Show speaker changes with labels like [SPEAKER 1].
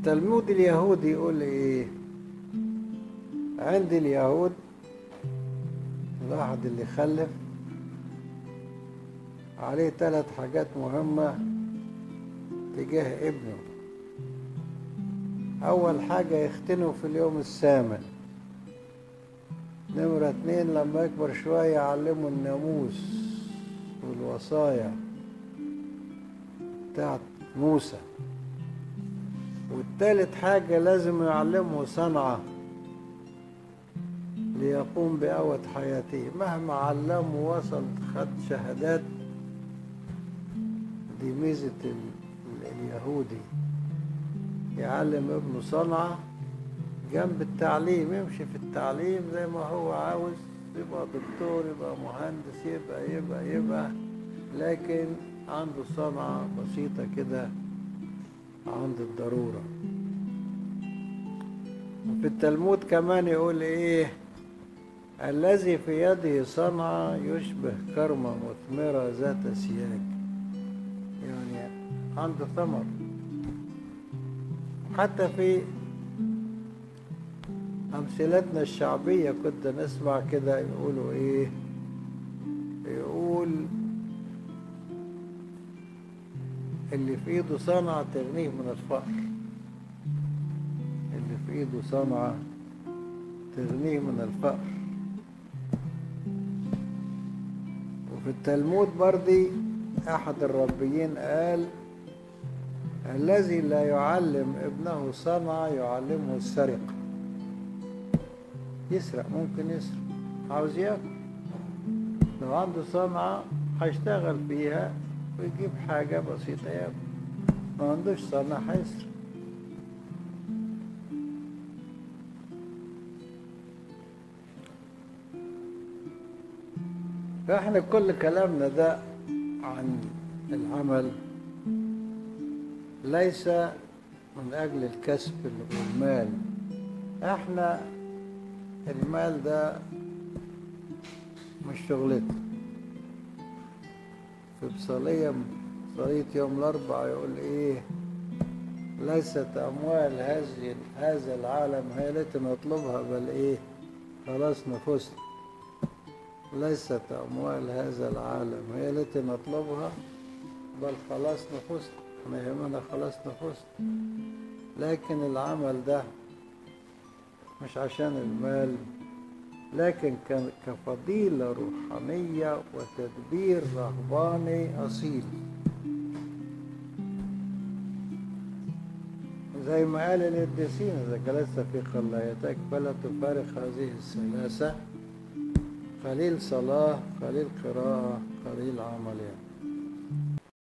[SPEAKER 1] التلمود اليهودي يقول ايه عند اليهود الواحد اللي خلف عليه ثلاث حاجات مهمة تجاه ابنه أول حاجة يختنه في اليوم الثامن نمرة اتنين لما يكبر شوية يعلمه الناموس والوصايا بتاعت موسى والتالت حاجة لازم يعلمه صنعة ليقوم بأوة حياته مهما علمه وصل خد شهادات دي ميزة ال- ال- اليهودي يعلم ابنه صنعة جنب التعليم يمشي في التعليم زي ما هو عاوز يبقى دكتور يبقى مهندس يبقى يبقى يبقى لكن عنده صنعة بسيطة كده عند الضرورة في التلمود كمان يقول ايه الذي في يده صنعة يشبه كرمة مثمرة ذات سياج يعني عنده ثمر حتى في أمثلتنا الشعبية كنت نسمع كده يقولوا إيه يقول اللي في إيده صنعة تغنيه من الفقر اللي في إيده صنعة تغنيه من الفقر وفي التلمود بردي أحد الربيين قال الذي لا يعلم ابنه صنعة يعلمه السرقة يسرق ممكن يسرق عاوز ياكل لو عنده صنعة هيشتغل فيها ويجيب حاجة بسيطة ياكل ما عندوش صنعة هيسرق فاحنا كل كلامنا ده عن العمل ليس من أجل الكسب والمال احنا المال ده مش شغلتنا في بصلية بصلية يوم الأربعاء يقول إيه ليست أموال هذه هذا العالم هي التي نطلبها بل إيه خلاص نفوسنا ليست أموال هذا العالم هي التي نطلبها بل خلاص نفوسنا احنا يهمنا خلاص نفوسنا لكن العمل ده مش عشان المال لكن كان كفضيلة روحانية وتدبير رهباني أصيل زي ما قال القديسين إذا جلست في خلايتك فلا تفارق هذه الثلاثة قليل صلاة قليل قراءة قليل عمل يعني